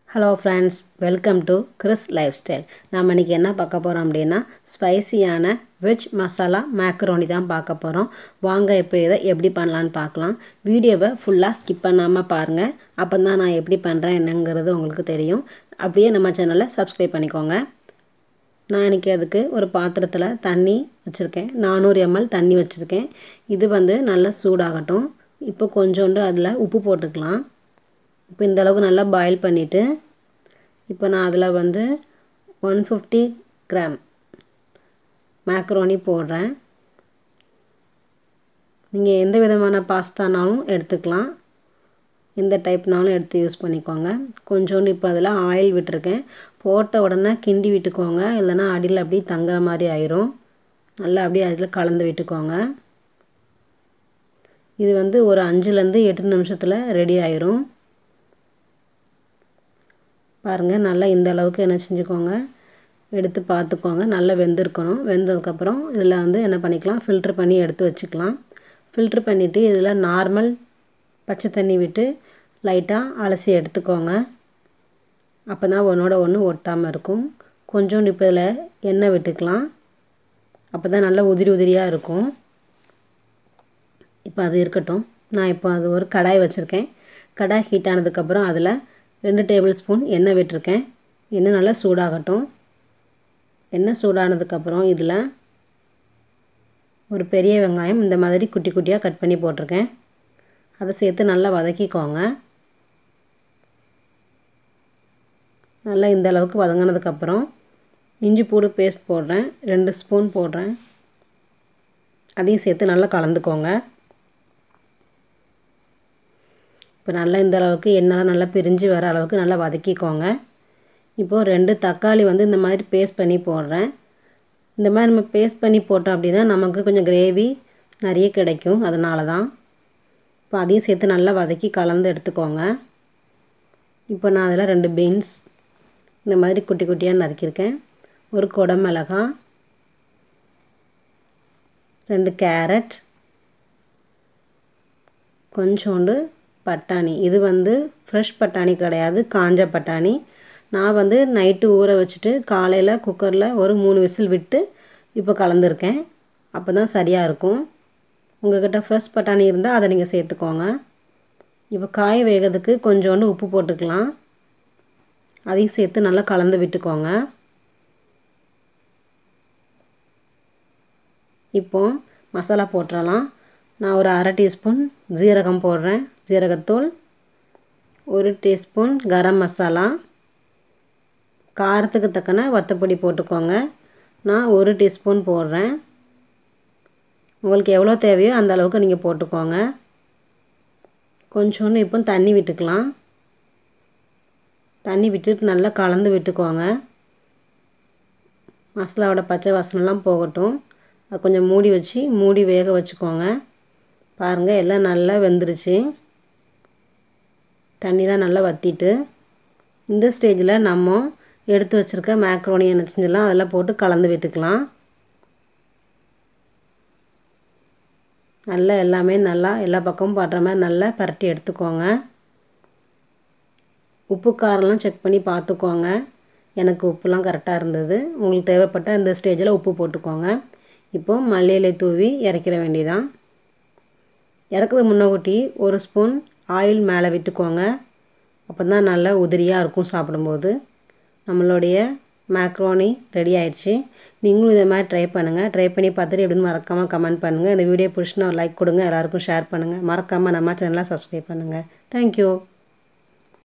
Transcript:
hello friends welcome to Chris lifestyle நாம் இன்றைக்கி என்ன பார்க்க போகிறோம் அப்படின்னா ஸ்பைசியான வெஜ் மசாலா மேக்ரோனி தான் பார்க்க போகிறோம் வாங்க இப்போ இதை எப்படி பண்ணலான்னு பார்க்கலாம் வீடியோவை ஃபுல்லாக ஸ்கிப் பண்ணாமல் பாருங்கள் அப்போ தான் நான் எப்படி பண்ணுறேன் என்னங்கிறது உங்களுக்கு தெரியும் அப்படியே நம்ம சேனலை சப்ஸ்கிரைப் பண்ணிக்கோங்க நான் இன்றைக்கி அதுக்கு ஒரு பாத்திரத்தில் தண்ணி வச்சுருக்கேன் நானூறு எம்எல் தண்ணி வச்சுருக்கேன் இது வந்து நல்லா சூடாகட்டும் இப்போ கொஞ்சோண்டு அதில் உப்பு போட்டுக்கலாம் இப்போ இந்த அளவுக்கு நல்லா பாயில் பண்ணிவிட்டு இப்போ நான் அதில் வந்து ஒன் ஃபிஃப்டி கிராம் மேக்ரோனி போடுறேன் நீங்கள் எந்த விதமான பாஸ்தானாலும் எடுத்துக்கலாம் எந்த டைப்னாலும் எடுத்து யூஸ் பண்ணிக்கோங்க கொஞ்சோண்டு இப்போ அதில் ஆயில் விட்டுருக்கேன் போட்ட உடனே கிண்டி விட்டுக்கோங்க இல்லைனா அடியில் அப்படியே தங்குற மாதிரி ஆயிரும் நல்லா அப்படியே அதில் கலந்து விட்டுக்கோங்க இது வந்து ஒரு அஞ்சுலேருந்து எட்டு நிமிஷத்தில் ரெடி ஆயிரும் பாருங்கள் நல்லா இந்த அளவுக்கு என்ன செஞ்சுக்கோங்க எடுத்து பார்த்துக்கோங்க நல்லா வெந்திருக்கணும் வெந்ததுக்கப்புறம் இதில் வந்து என்ன பண்ணிக்கலாம் ஃபில்ட்ரு பண்ணி எடுத்து வச்சுக்கலாம் ஃபில்ட்ரு பண்ணிவிட்டு இதில் நார்மல் பச்சை தண்ணி விட்டு லைட்டாக அலசி எடுத்துக்கோங்க அப்போ தான் ஒன்றோட ஒன்று ஒட்டாமல் இருக்கும் கொஞ்சோண்டு இப்போ இதில் எண்ணெய் விட்டுக்கலாம் அப்போ தான் நல்லா உதிரி உதிரியாக இருக்கும் இப்போ அது இருக்கட்டும் நான் இப்போ அது ஒரு கடாய் வச்சுருக்கேன் கடாய் ஹீட் ஆனதுக்கப்புறம் அதில் ரெண்டு டேபிள் ஸ்பூன் எண்ணெய் விட்டுருக்கேன் எண்ணெய் நல்லா சூடாகட்டும் எண்ணெய் சூடானதுக்கப்புறம் இதில் ஒரு பெரிய வெங்காயம் இந்த மாதிரி குட்டி குட்டியாக கட் பண்ணி போட்டிருக்கேன் அதை சேர்த்து நல்லா வதக்கிக்கோங்க நல்லா இந்த அளவுக்கு வதங்கினதுக்கப்புறம் இஞ்சி பூடு பேஸ்ட் போடுறேன் ரெண்டு ஸ்பூன் போடுறேன் அதையும் சேர்த்து நல்லா கலந்துக்கோங்க இப்போ நல்லா இந்த அளவுக்கு எண்ணெய் நல்லா பிரிஞ்சு வர அளவுக்கு நல்லா வதக்கிக்கோங்க இப்போது ரெண்டு தக்காளி வந்து இந்த மாதிரி பேஸ்ட் பண்ணி போடுறேன் இந்த மாதிரி நம்ம பேஸ்ட் பண்ணி போட்டோம் அப்படின்னா நமக்கு கொஞ்சம் கிரேவி நிறைய கிடைக்கும் அதனால தான் இப்போ அதையும் சேர்த்து நல்லா வதக்கி கலந்து எடுத்துக்கோங்க இப்போ நான் அதில் ரெண்டு பீன்ஸ் இந்த மாதிரி குட்டி குட்டியாக நறுக்கியிருக்கேன் ஒரு கொடை மிளகாய் ரெண்டு கேரட் கொஞ்சோண்டு பட்டாணி இது வந்து ஃப்ரெஷ் பட்டாணி கிடையாது காஞ்ச பட்டாணி நான் வந்து நைட்டு ஊற வச்சுட்டு காலையில் குக்கரில் ஒரு மூணு விசில் விட்டு இப்போ கலந்துருக்கேன் அப்போ தான் சரியாக இருக்கும் உங்கள்கிட்ட ஃப்ரெஷ் பட்டாணி இருந்தால் அதை நீங்கள் சேர்த்துக்கோங்க இப்போ காய் வேகிறதுக்கு கொஞ்சோண்டு உப்பு போட்டுக்கலாம் அதையும் சேர்த்து நல்லா கலந்து விட்டுக்கோங்க இப்போ மசாலா போட்டுடலாம் நான் ஒரு அரை டீஸ்பூன் ஜீரகம் போடுறேன் ஜீரகத்தூள் ஒரு டீஸ்பூன் கரம் மசாலா காரத்துக்கு தக்கன வத்தப்பொடி போட்டுக்கோங்க நான் ஒரு டீஸ்பூன் போடுறேன் உங்களுக்கு எவ்வளோ தேவையோ அந்த அளவுக்கு நீங்கள் போட்டுக்கோங்க கொஞ்சோண்டு இப்போ தண்ணி விட்டுக்கலாம் தண்ணி விட்டுட்டு நல்லா கலந்து விட்டுக்கோங்க மசாலாவோட பச்சை வாசனைலாம் போகட்டும் அது கொஞ்சம் மூடி வச்சு மூடி வேக வச்சுக்கோங்க பாருங்கள் எல்லாம் நல்லா வெந்துருச்சு தண்ணிலாம் நல்லா வற்றிட்டு இந்த ஸ்டேஜில் நம்ம எடுத்து வச்சுருக்க மேக்ரோனி என்ன செஞ்சலாம் அதெல்லாம் போட்டு கலந்து விட்டுக்கலாம் நல்லா எல்லாமே நல்லா எல்லா பக்கமும் பாடுற மாதிரி நல்லா பரட்டி எடுத்துக்கோங்க உப்பு காரெல்லாம் செக் பண்ணி பார்த்துக்கோங்க எனக்கு உப்புலாம் கரெக்டாக இருந்தது உங்களுக்கு தேவைப்பட்ட இந்த ஸ்டேஜில் உப்பு போட்டுக்கோங்க இப்போது மல்லியிலை தூவி இறக்கிற வேண்டியதான் இறக்குறது முன்னக்கூட்டி ஒரு ஸ்பூன் ஆயில் மேலே விட்டுக்கோங்க அப்போ தான் நல்லா உதிரியாக இருக்கும் சாப்பிடும்போது நம்மளுடைய மேக்ரோனி ரெடி ஆயிடுச்சு நீங்களும் இதை மாதிரி ட்ரை பண்ணுங்கள் ட்ரை பண்ணி பார்த்துட்டு எப்படின்னு மறக்காமல் கமெண்ட் பண்ணுங்கள் இந்த வீடியோ பிடிச்சினா ஒரு லைக் கொடுங்க எல்லாருக்கும் ஷேர் பண்ணுங்கள் மறக்காமல் நம்ம சேனலை சப்ஸ்கிரைப் பண்ணுங்கள் தேங்க்யூ